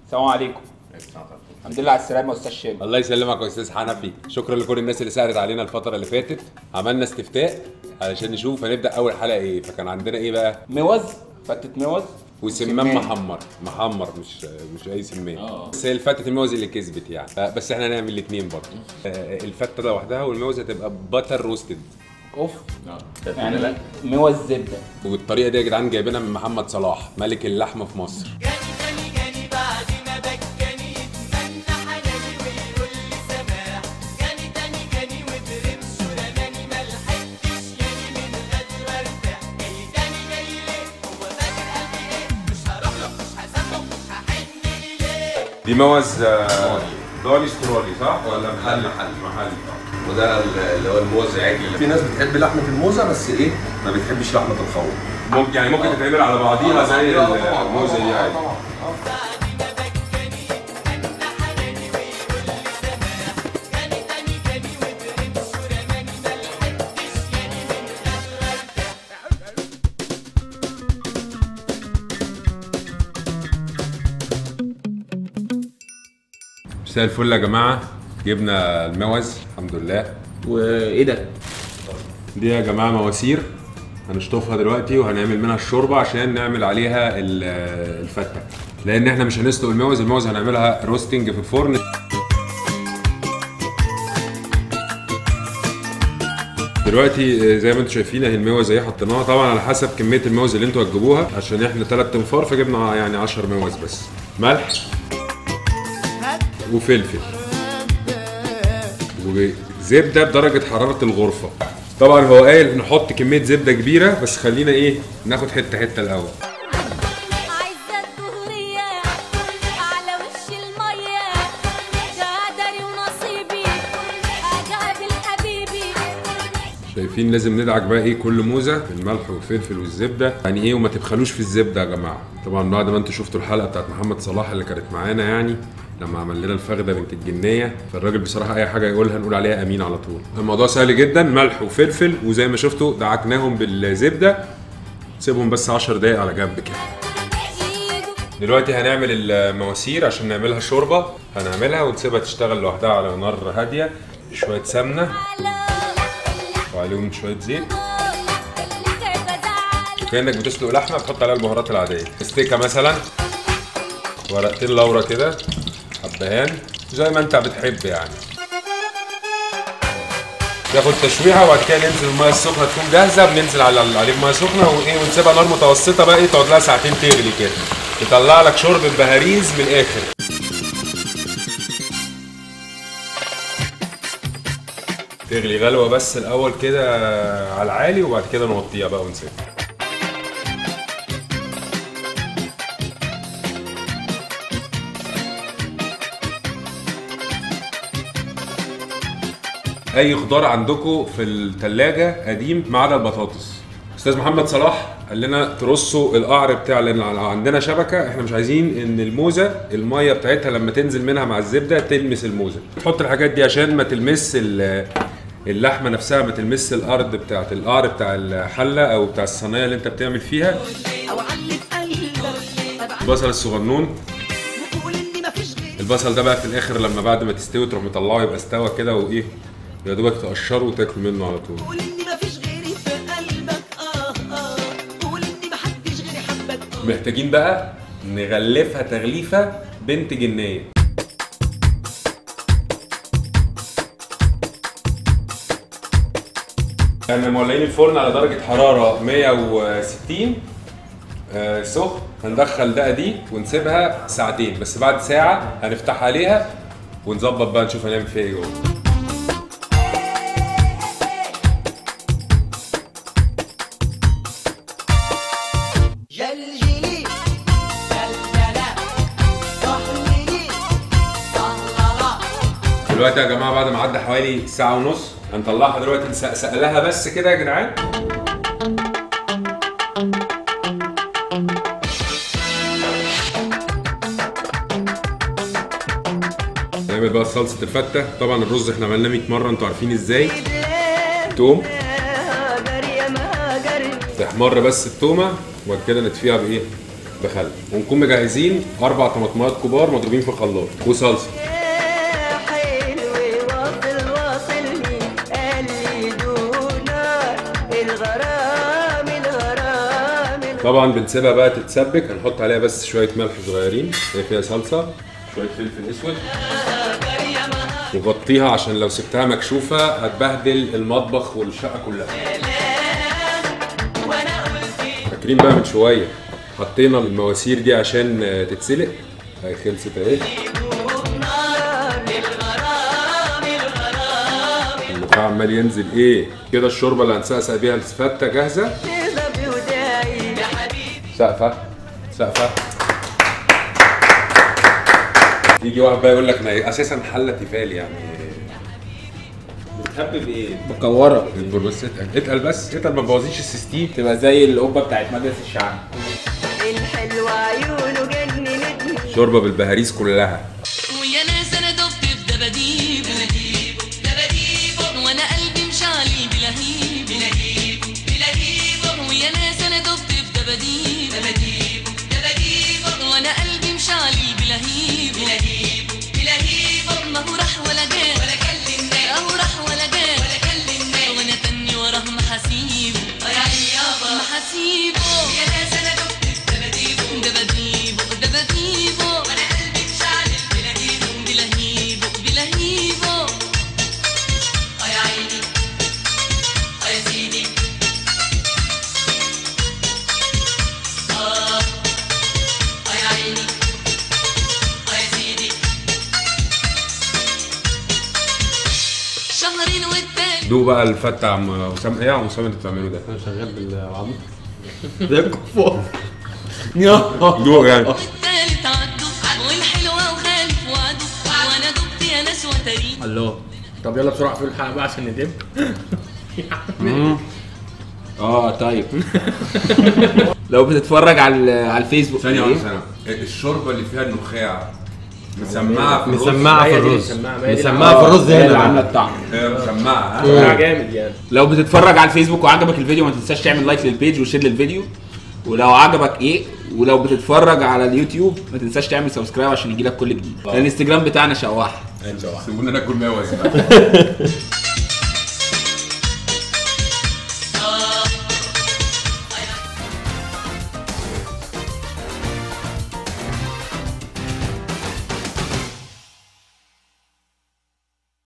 السلام عليكم الحمد لله على السلامه يا استاذ شامل الله يسلمك يا استاذ حنفي شكرا لكل الناس اللي سألت علينا الفتره اللي فاتت عملنا استفتاء علشان نشوف هنبدا اول حلقه ايه فكان عندنا ايه بقى موز فتة موز وسمان محمر محمر مش مش اي سمان بس هي الفته الموز اللي كسبت يعني آه، بس احنا هنعمل الاثنين برضه آه، الفته لوحدها والموز هتبقى باتر روستد اوف يعني موز زبده والطريقه دي يا جدعان جايبينها من محمد صلاح ملك اللحمه في مصر جاني جاني جاني بعد ما بكاني يتمنى حناني ويقول لي سماح جاني تاني جاني وبرمش ورماني ملحقتش يعني من غدر ارتاح جاي تاني جاي ليه هو فاكر قلبي ايه مش هروح له مش هسامحه مش هحن ليه دي موز دولي استرالي صح ولا محل محل محل وده اللي هو الموز عادي في ناس بتحب لحمه الموزه بس ايه ما بتحبش لحمه الخروف ممكن يعني ممكن تتعمل على بعضيها زي آه، طبعاً، الموزه دي آه، عادي طبعاً، آه. بعد ما بكاني يتمنى حناني ويقول لي سماح جاني تاني جاني وبرمش ورماني ملحقتش يعني من غدر ارتاح مساء الفل يا جماعه جبنا الموز الحمد لله وايه ده؟ دي يا جماعه مواسير هنشطفها دلوقتي وهنعمل منها الشوربه عشان نعمل عليها ال- الفته لان احنا مش هنسلق الموز الموز هنعملها روستنج في الفرن دلوقتي آه، زي ما انتم شايفين اهي الموز اهي حطيناها طبعا على حسب كميه الموز اللي انتوا هتجيبوها عشان احنا ثلاث تنفار فجبنا يعني 10 موز بس ملح وفلفل وزبده بدرجه حراره الغرفه طبعا هو قايل نحط كميه زبده كبيره بس خلينا ايه ناخد حته حته الاول عايزة الدهرية على وش المية قدري ونصيبي أقابل حبيبي شايفين لازم ندعك بقى ايه كل موزه الملح والفلفل والزبده يعني ايه وما تبخلوش في الزبده يا جماعه طبعا بعد ما انتوا شفتوا الحلقه بتاعت محمد صلاح اللي كانت معانا يعني لما عمل لنا الفخده بنت الجنيه فالراجل بصراحه اي حاجه يقولها نقول عليها امين على طول الموضوع سهل جدا ملح وفلفل وزي ما شفتوا دعكناهم بالزبده سيبهم بس 10 دقايق على جنب كده إيده دلوقتي هنعمل المواسير عشان نعملها شوربه هنعملها ونسيبها تشتغل لوحدها على نار هاديه شويه سمنه على وعليهم شويه زيت كيف أزعل كانك بتسلق لحمه بتحط عليها البهارات العاديه ستيكه مثلا ورقتين لورا كده حبهان زي ما انت بتحب يعني ياخد تشويحه وبعد كده ننزل الميه السخنه تكون جاهزه بننزل على عليه الميه سخنه وايه ونسيبها نار متوسطه بقى ايه تقعد لها ساعتين تغلي كده تطلع لك شوربه بهاريز من الاخر تغلي غلوه بس الاول كده على العالي وبعد كده نوطيها بقى ونسيبها اي خضار عندكم في الثلاجه قديم ما عدا البطاطس استاذ محمد صلاح قال لنا ترصوا القعر بتاع لان عندنا شبكه احنا مش عايزين ان الموزه الميه بتاعتها لما تنزل منها مع الزبده تلمس الموزه تحط الحاجات دي عشان ما تلمس ال- اللحمه نفسها ما تلمس الارض بتاعت القعر بتاع الحله او بتاع الصينيه اللي انت بتعمل فيها او علي قلبك البصل الصغنون وقول اني مفيش غيري البصل ده بقى في الاخر لما بعد ما تستوي تروح مطلعه يبقى استوى كده وايه يا دوبك تقشره وتاكل منه على طول قول اني مفيش غيري في قلبك اه اه قول اني محدش غيري حبك محتاجين بقى نغلفها تغليفه بنت جنيه احنا مولعين الفرن على درجه حراره 160 آه سخن هندخل ده دي ونسيبها ساعتين بس بعد ساعه هنفتح عليها ونظبط بقى نشوف هنعمل فيها ايه جوه جلجلي جلجلة صحللي صهللة دلوقتي يا جماعه بعد ما عدى حوالي ساعه ونص هنطلعها دلوقتي نسقسق لها بس كده يا جدعان نعمل بقى صلصه الفته طبعا الرز احنا عملناه 100 مره انتوا عارفين ازاي توم هاجر يا مهاجر تحمر بس التومه وبعد كده نطفيها بايه بخل ونكون مجهزين اربع طماطمات كبار مضروبين في خلاط وصلصه حلو واصل واصلني قال لي دونار الغرام الغرام طبعا بنسيبها بقى تتسبك هنحط عليها بس شويه ملح صغيرين هي فيها صلصه شويه فلفل اسود وغطيها عشان لو سبتها مكشوفه هتبهدل المطبخ والشقه كلها فاكرين بقى من شويه حطينا المواسير دي عشان آه، تتسلق هي خلصت اهي النخاع عمال ينزل ايه كده الشوربه اللي هنسقسق بيها الفته جاهزه تغضب وداعي سقفه سقفه يجي واحد بقى يقول لك انا اساسا حله تيفال يعني بتحبب ايه؟ مكوره اصبر بس اتقل اتقل بس اتقل ما تبوظيش السيستم تبقى زي القبه بتاعت مجلس الشعب الحلو عيونه جننتني شوربه بالبهاريز كلها ويا ناس انا دبت في دباديب دباديب دباديب وانا قلبي مشعلي بلهيب بلهيب بلهيب ويا ناس انا دبت في دباديب دباديب دباديب وانا قلبي مشعلي بلهيب بلهيب بلهيب ما هو راح ولا جاء ولا كلمنا اهو راح ولا جاء ولا كلمنا وانا تاني وراه محاسيب يا يابا محاسيبه يا ناس انا دبت في دباديب دباديب دباديب وانا قلبي مشعل بلهيب بلهيب بلهيب يا عيني يا سيدي آه يا عيني يا سيدي شهرين والتاني دوق بقى الفته يا عم اسامه ايه يا عم اسامه انت بتعمله ده شغال بالعظم ده الكفار دوق يعني والتالت عدوا والحلوة وخالف وعدوا وانا دبت يا ناس وتريد الله طب يلا بسرعه في الحلقه بقى عشان ندب اه طيب لو بتتفرج على على الفيسبوك ثانيه إيه؟ واحده ثانيه الشوربه اللي فيها النخاع مسمعه في الرز مسمعه في هي دي الرز مسمعة، ما هي دي مسمعه آه، في الرز هي هنا اللي بقى. عامله الطعم هي مسمعه ها؟ طلع جامد يعني لو بتتفرج على الفيسبوك وعجبك الفيديو ما تنساش تعمل لايك للبيج وشير للفيديو ولو عجبك ايه ولو بتتفرج على اليوتيوب ما تنساش تعمل سبسكرايب عشان يجيلك كل جديد الانستجرام بتاعنا شواح سيبونا ناكل موز بقى